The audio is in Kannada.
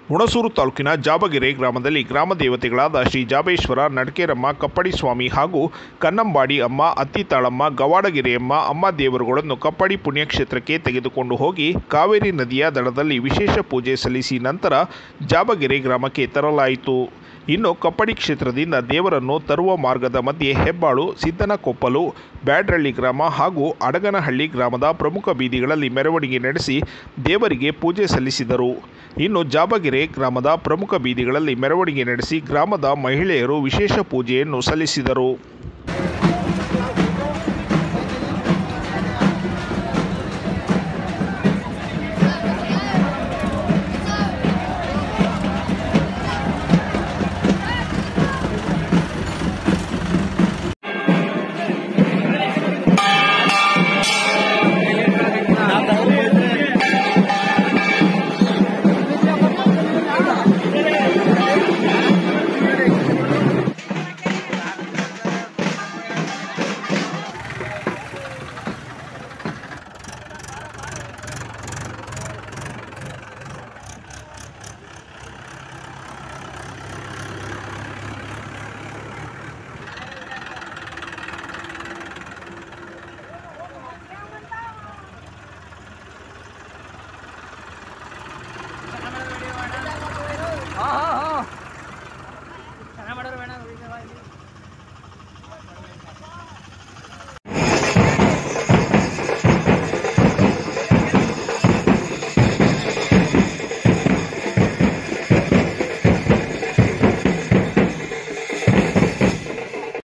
ಹುಣಸೂರು ತಾಲೂಕಿನ ಜಾಬಗೆರೆ ಗ್ರಾಮದಲ್ಲಿ ಗ್ರಾಮ ದೇವತೆಗಳಾದ ಶ್ರೀ ಜಾಬೇಶ್ವರ ನಡಕೇರಮ್ಮ ಕಪ್ಪಡಿ ಸ್ವಾಮಿ ಹಾಗೂ ಕನ್ನಂಬಾಡಿ ಅಮ್ಮ ಅತ್ತಿತಾಳಮ್ಮ ಗವಾಡಗೆರೆಯಮ್ಮ ಅಮ್ಮ ದೇವರುಗಳನ್ನು ಕಪ್ಪಡಿ ಪುಣ್ಯಕ್ಷೇತ್ರಕ್ಕೆ ತೆಗೆದುಕೊಂಡು ಹೋಗಿ ಕಾವೇರಿ ನದಿಯ ದಡದಲ್ಲಿ ವಿಶೇಷ ಪೂಜೆ ಸಲ್ಲಿಸಿ ನಂತರ ಜಾಬಗೆರೆ ಗ್ರಾಮಕ್ಕೆ ತರಲಾಯಿತು ಇನ್ನು ಕಪ್ಪಡಿ ಕ್ಷೇತ್ರದಿಂದ ದೇವರನ್ನು ತರುವ ಮಾರ್ಗದ ಮಧ್ಯೆ ಹೆಬ್ಬಾಳು ಸಿದ್ದನಕೊಪ್ಪಲು ಬ್ಯಾಡ್ರಳ್ಳಿ ಗ್ರಾಮ ಹಾಗೂ ಅಡಗನಹಳ್ಳಿ ಗ್ರಾಮದ ಪ್ರಮುಖ ಬೀದಿಗಳಲ್ಲಿ ಮೆರವಣಿಗೆ ನಡೆಸಿ ದೇವರಿಗೆ ಪೂಜೆ ಸಲ್ಲಿಸಿದರು ಇನ್ನು ಜಾಬಗೆರೆ ಗ್ರಾಮದ ಪ್ರಮುಖ ಬೀದಿಗಳಲ್ಲಿ ಮೆರವಣಿಗೆ ನಡೆಸಿ ಗ್ರಾಮದ ಮಹಿಳೆಯರು ವಿಶೇಷ ಪೂಜೆಯನ್ನು ಸಲ್ಲಿಸಿದರು